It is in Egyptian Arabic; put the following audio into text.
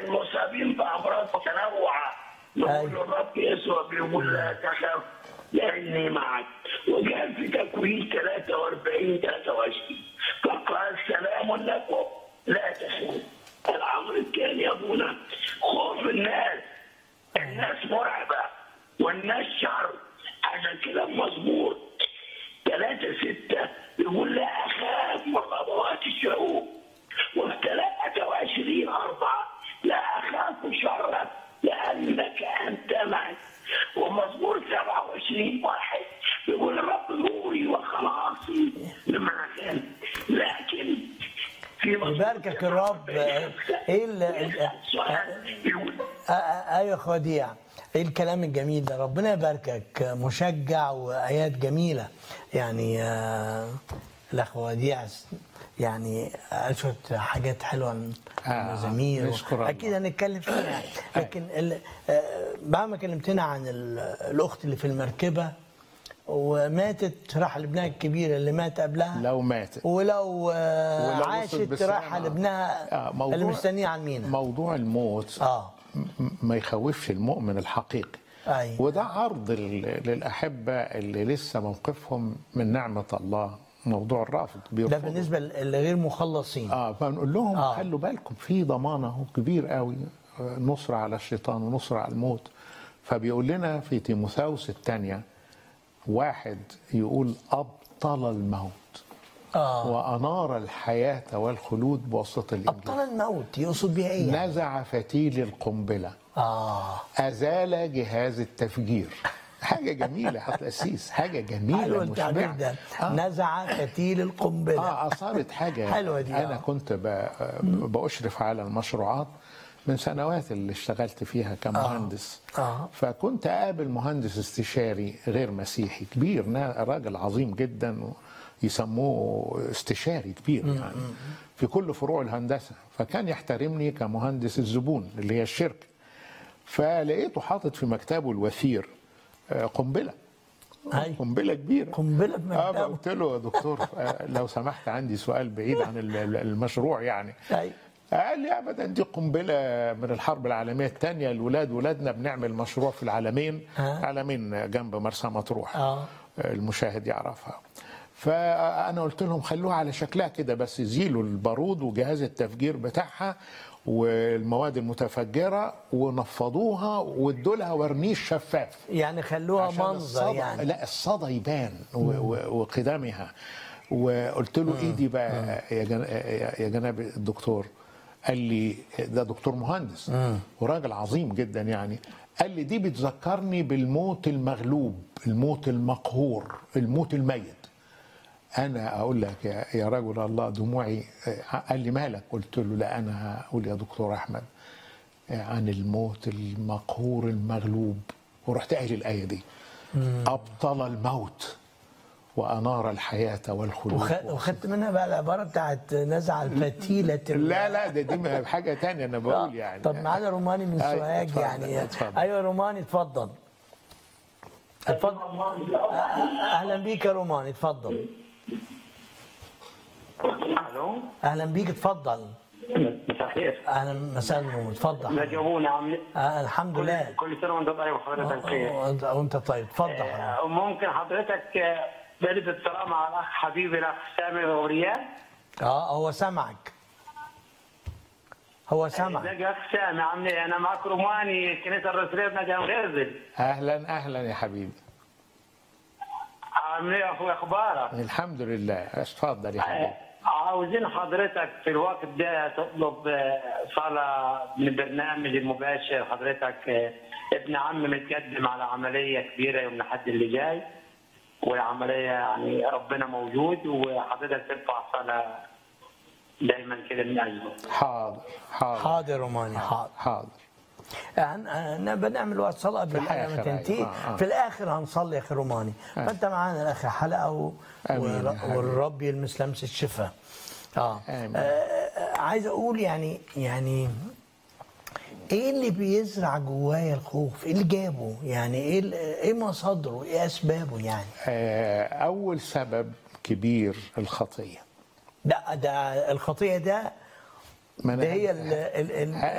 المصابين بامراض متنوعه نقول أيوة. الرب يسوع بيقول لا تخف لاني معك وجاء في تكوين 43 23 فقال سلام لكم لا تخافوا الامر الثاني يا ابونا خوف الناس الناس مرعبه والناس شر عشان كده مظبوط ثلاثة ستة يقول لا أخاف من ربوات الشعوب وفي 23 أربعة لا أخاف شرك لأنك أنت معي ومزمور 27 واحد يقول الرب نوري وخلاصي لمعك لكن في مزمور يباركك الرب. 47 إيه ال- ال- سؤال يقول آه، آه، ايوه يا خديع ايه الكلام الجميل ده ربنا يباركك مشجع وايات جميله يعني آه، الاخ وديع يعني قالت حاجات حلوه عن آه، المزامير نشكر الله. اكيد هنتكلم فيها لكن ال- آه، بعد ما كلمتنا عن ال- الاخت اللي في المركبه وماتت راح لابنها الكبير اللي مات قبلها لو ماتت ولو, آه، ولو وصلت عاشت بالسلامة. راح لابنها آه، موضوع- اللي مستنيه عن مينا موضوع الموت اه م- ما يخوفش المؤمن الحقيقي أيوة. وده عرض ل- للأحبة اللي لسه موقفهم من نعمة الله موضوع الرفض ده بيرفضوا. بالنسبه للغير مخلصين اه فنقول لهم آه. آه. خلوا بالكم في ضمانه اهو كبير قوي آه، نصرة على الشيطان ونصرة على الموت فبيقول لنا في تيموثاوس الثانية واحد يقول أبطل الموت اه وأنار الحياة والخلود بواسطة الإنجيل ابطال الموت يقصد بيها ايه يعني؟ نزع فتيل القنبلة اه أزال جهاز التفجير حاجة جميلة يا حضرة القسيس حاجة حلو جميلة التعبير مشبعة ده آه. نزع فتيل القنبله اه اثارت حاجه حلوة دي، انا آه. كنت ب- باشرف على المشروعات من سنوات اللي اشتغلت فيها كمهندس آه. فكنت اقابل مهندس استشاري غير مسيحي كبير نا- راجل عظيم جدا يسموه استشاري كبير يعني في كل فروع الهندسه فكان يحترمني كمهندس الزبون اللي هي الشركه فلقيته حاطط في مكتبه الوثير آه، قنبله أي. قنبله كبيره قنبله في اه مكتبه قلت له يا دكتور آه، لو سمحت عندي سؤال بعيد عن ال- ال- المشروع يعني أي. قال لي ابدا دي قنبله من الحرب العالميه الثانيه الولاد ولادنا بنعمل مشروع في العالمين ها؟ عالمين جنب مرسى مطروح آه. المشاهد يعرفها فانا قلت لهم خلوها على شكلها كده بس يزيلوا البارود وجهاز التفجير بتاعها والمواد المتفجره ونفضوها وادوا لها ورنيش شفاف يعني خلوها عشان منظر الصدى يعني لا الصدى يبان و- و- وقدمها وقلت له ايه دي بقى يا جن- يا جناب الدكتور قال لي ده دكتور مهندس وراجل عظيم جدا يعني قال لي دي بتذكرني بالموت المغلوب الموت المقهور الموت الميت انا اقول لك يا يا رجل الله دموعي قال لي مالك قلت له لا انا هقول يا دكتور احمد عن الموت المقهور المغلوب ورحت قايل الايه دي ابطل الموت وانار الحياه والخلود وخ- وخدت منها بقى العباره بتاعت نزع الفتيله لا لا ده دي حاجه تانية انا بقول يعني طب معانا روماني من أيوة، سوهاج اتفضل، يعني اتفضل. ايوه روماني اتفضل اتفضل اهلا بيك يا روماني اتفضل الو اهلا بيك اتفضل مساء الخير اهلا مساء النور اتفضل نجونا عم آه الحمد لله كل سنه وانت طيب وحضرتك بخير وانت وانت طيب اتفضل آه، ممكن حضرتك آه، برد السلام على الاخ حبيبي الاخ سامي غوريان اه هو سمعك هو سمعك ازيك يا اخ سامي عامل ايه انا معك روماني الكنيسه الرسوليه بنجا غازل اهلا اهلا يا حبيبي عامل ايه يا اخوي اخبارك الحمد لله اتفضل يا حبيبي آه، عاوزين حضرتك في الوقت ده تطلب آه، صلاة من البرنامج المباشر حضرتك آه، ابن عمي متقدم على عملية كبيرة يوم الأحد اللي جاي والعملية يعني ربنا موجود وحضرتك ترفع صلاة دايما كده من أجله حاضر حاضر حاضر روماني حاضر حاضر هن- هن- بنعمل وقت صلاة قبل الآخر، ما تنتهي أيوة. آه، آه. في الآخر هنصلي يا أخي روماني فأنت معانا الآخر حلقة و... آمين يا ور- حبيبي. والرب يلمس لمس الشفاء آه. آمين. آه، آه، عايز أقول يعني يعني ايه اللي بيزرع جوايا الخوف؟ ايه اللي جابه؟ يعني ايه ال- ايه مصادره؟ ايه اسبابه يعني؟ آه، اول سبب كبير الخطيه ده ده الخطيه ده ما أنا ده هي ال ال ال